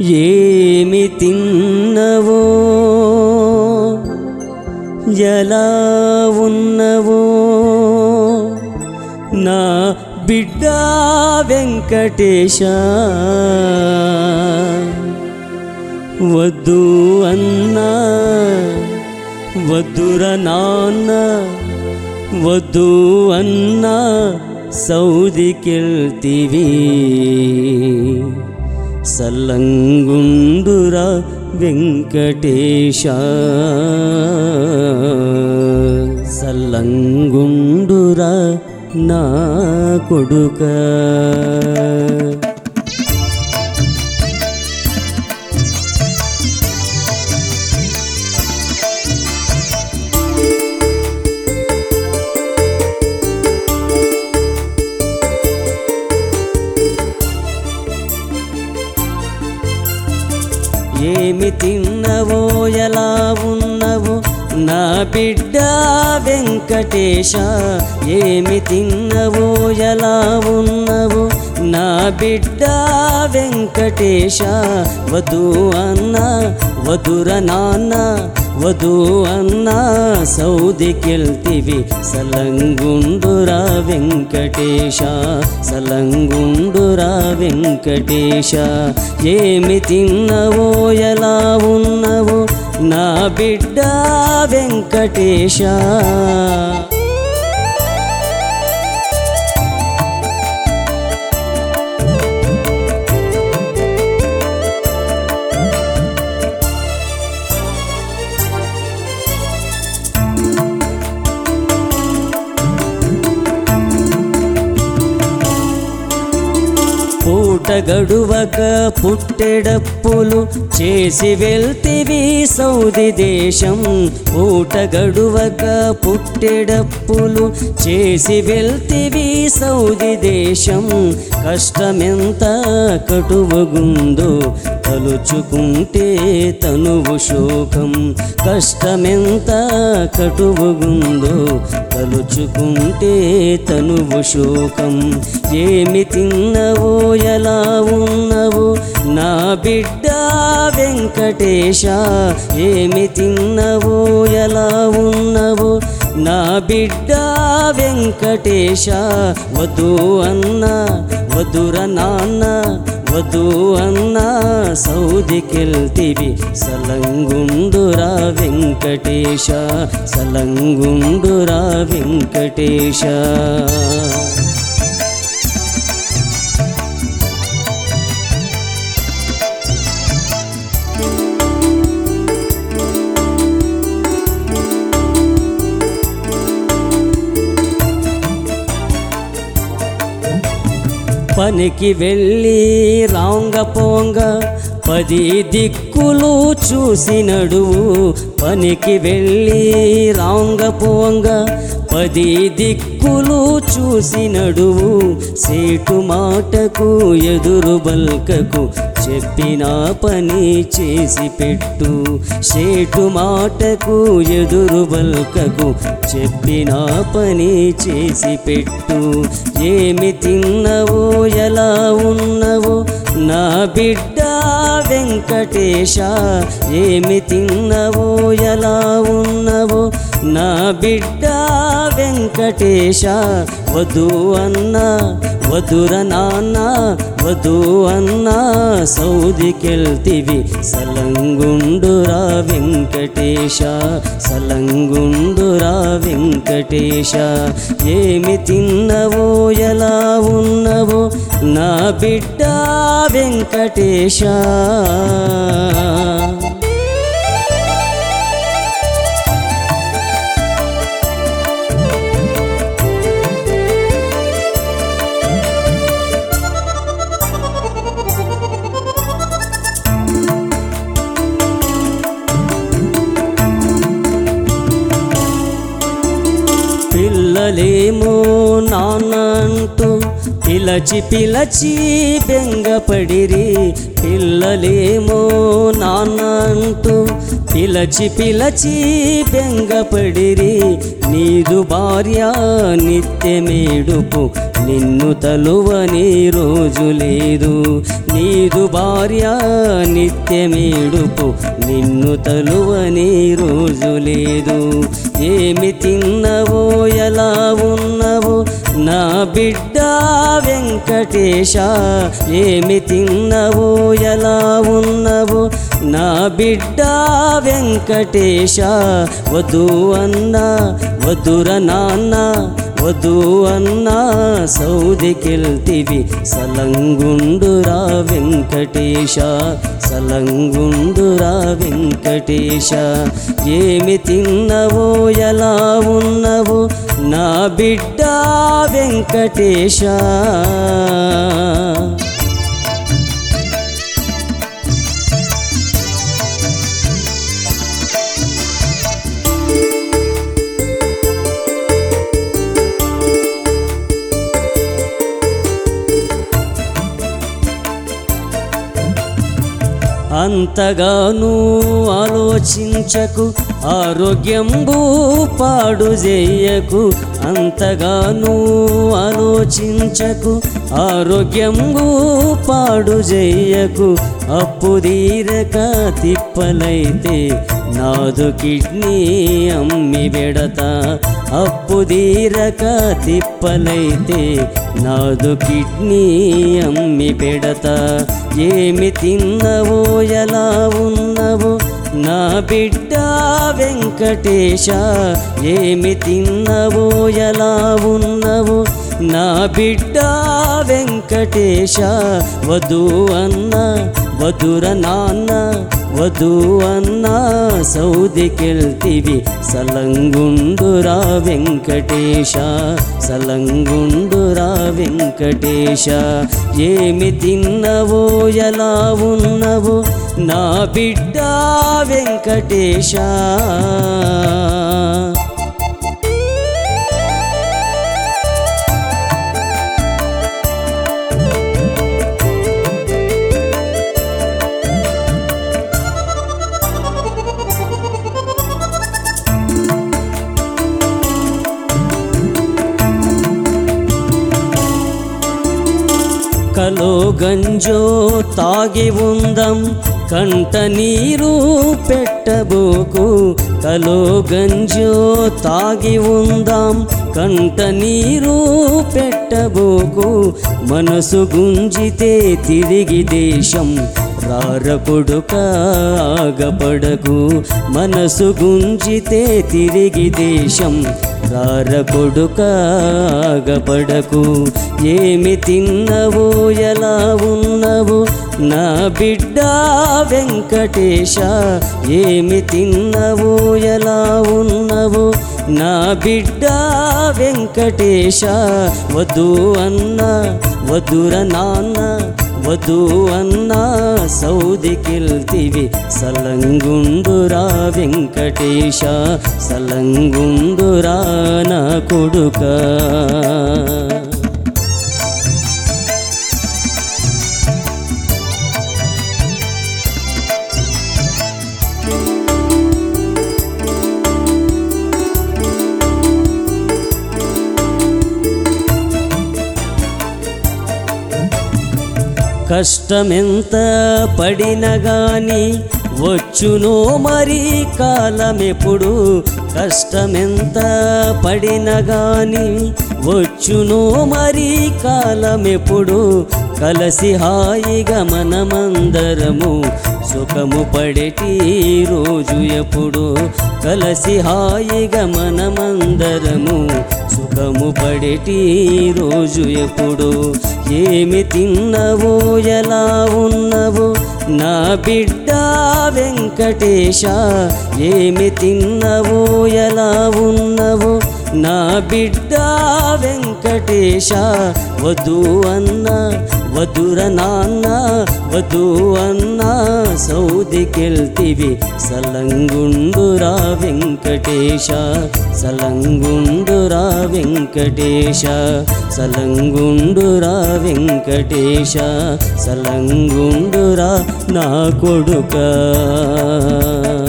ఏమి తిన్నవో ఎలా ఉన్నవో నా బిడ్డ వెంకటేశ వద్దు అన్నా వద్దుర నాన్న వద్దు అన్నా సౌదికెళ్తివి సల్లంగుండురా వెంకటేశ సల్లంగుండురా నా కొడుక ఏమి తిన్నవో ఎలా ఉన్నవో నా బిడ్డ వెంకటేశ ఏమి తిన్నవో ఎలా ఉన్నవో నా బిడ్డ వెంకటేశ వధు అన్న వధుర నాన్న వధు అన్న సౌదికెళ్తివి సలంగుండురా వెంకటేశ సలంగుండురా వెంకటేశ ఏమి తిన్నవో ఎలా ఉన్నవో నా బిడ్డ వెంకటేశ పూట గడువక పుట్టెడప్పులు చేసి వెళ్తివి సౌది దేశం పూట గడువక పుట్టెడప్పులు చేసి వెళ్తివి సౌది దేశం కష్టమెంత కటువగుందో తలుచుకుంటే తనువు శోకం కష్టమెంత కటువగుందో తలుచుకుంటే తనువు శోకం ఏమి తిన్నవో ఎలా ఉన్నవో నా బిడ్డ వెంకటేశ ఏమి తిన్నవో ఎలా ఉన్నవో నా బిడ్డ వెంకటేశ వధు అన్న వధుర నాన్న వధు అన్న సౌదికెళ్తివి సలంగుండురా వెంకటేశ సలంగుండురా వెంకటేశ పనికి వెళ్ళి రాంగ పోంగ పది దిక్కులు చూసి నడువు పనికి వెళ్ళి రాంగ పోంగ పది దిక్కులు చూసి నడువు సేటు మాటకు ఎదురు బల్కకు చెప్పిన పని చేసి పెట్టు సేటు మాటకు ఎదురు బల్కకు చెప్పిన పని చేసి పెట్టు ఏమి తిన్నవో ఎలా ఉన్నవో నా బిడ్డ వెంకటేశ ఏమి తిన్నవో ఎలా ఉన్నవో నా బిడ్డ వెంకటేశ వధు అన్న వధుర నాన్న వధు అన్న సౌదికెళ్తివి సలంగుండురా వెంకటేశ సలంగుండురా వెంకటేశ ఏమి తిన్నవో ఎలా ఉన్నవో నా బిడ్డ వెంకటేశ పిల్లలేమో నాన్న అంటూ పిలచి పిలచి బెంగపడిరి పిల్లలేమో నాన్న అంటూ పిలచి పిలచి బెంగపడిరి నీదు భార్య నిత్యమేడుపు నిన్ను తలువని రోజు లేదు నీదు భార్య నిత్యమేడుపు నిన్ను తలువని రోజు లేదు ఏమి తిన్నవో ఎలా ఉన్నవో నా బిడ్డ వెంకటేశ ఏమి తిన్నవో ఎలా ఉన్నవో నా బిడ్డ వెంకటేశ వధు అన్నా వధుర నాన్న వధు అన్నా సౌదికెళ్తివి సలంగుండురా వెంకటేశ సలంగుండురా వెంకటేశ ఏమి తిన్నవో ఎలా ఉన్నవో నా బిడ్డ వెంకటేశ అంతగాను ఆలోచించకు ఆరోగ్యంబు పాడు చేయకు అంతగాను ఆలోచించకు ఆరోగ్యంబు పాడు చేయకు అప్పు తీరక తిప్పలైతే నాదు కిడ్నీ అమ్మి పెడతా అప్పు తీరక తిప్పలైతే నాదు కిడ్నీ అమ్మి పెడతా ఏమి తిన్నవో ఎలా ఉన్నవో నా బిడ్డ వెంకటేశ ఏమి తిన్నవో ఎలా ఉన్నవో నా బిడ్డ వెంకటేశ వధు అన్న వధుర నాన్న వధు అన్న సౌదికెళ్తివి సలంగుండురా వెంకటేశ సలంగుండురా వెంకటేశ ఏమి తిన్నవో ఎలా ఉన్నవో నా బిడ్డ వెంకటేశ కలో గంజో తాగి ఉందం కంట నీరు పెట్టబోకు కలో గంజో తాగి ఉందాం కంట నీరు పెట్టబోకు మనసు గుంజితే తిరిగి దేశం రారకొడుక ఆగపడకు మనసు గుంజితే తిరిగి దేశం రారకొడుక ఆగపడకు ఏమి తిన్నవో ఎలా ఉన్నవో నా బిడ్డ వెంకటేశ ఏమి తిన్నవో ఎలా ఉన్నవో నా బిడ్డ వెంకటేశ వధు అన్న వధుర నాన్న వధు అన్న సౌదికెళ్తివి సలంగుండురా వెంకటేశ సలంగుండురా నా కొడుకా కష్టమెంత పడిన గాని వచ్చునో మరి కాలమెప్పుడు కష్టమెంత పడిన గాని వచ్చునో మరి కాలమెప్పుడు కలసి హాయిగా మనమందరము సుఖము పడేటి రోజు ఎప్పుడు కలసి హాయిగా మనమందరము సుఖము పడేటి రోజు ఎప్పుడు ఏమి తిన్నవో ఎలా ఉన్నవో నా బిడ్డ వెంకటేశ ఏమి తిన్నవో ఎలా ఉన్నవో నా బిడ్డ వెంకటేశ వధు అన్న వధుర నాన్న వధు అన్న సౌదికెళ్తివి సలంగుండురా వెంకటేశ సలంగుండురా వెంకటేశ సలంగుండురా వెంకటేశ సలంగుండురా నా కొడుకా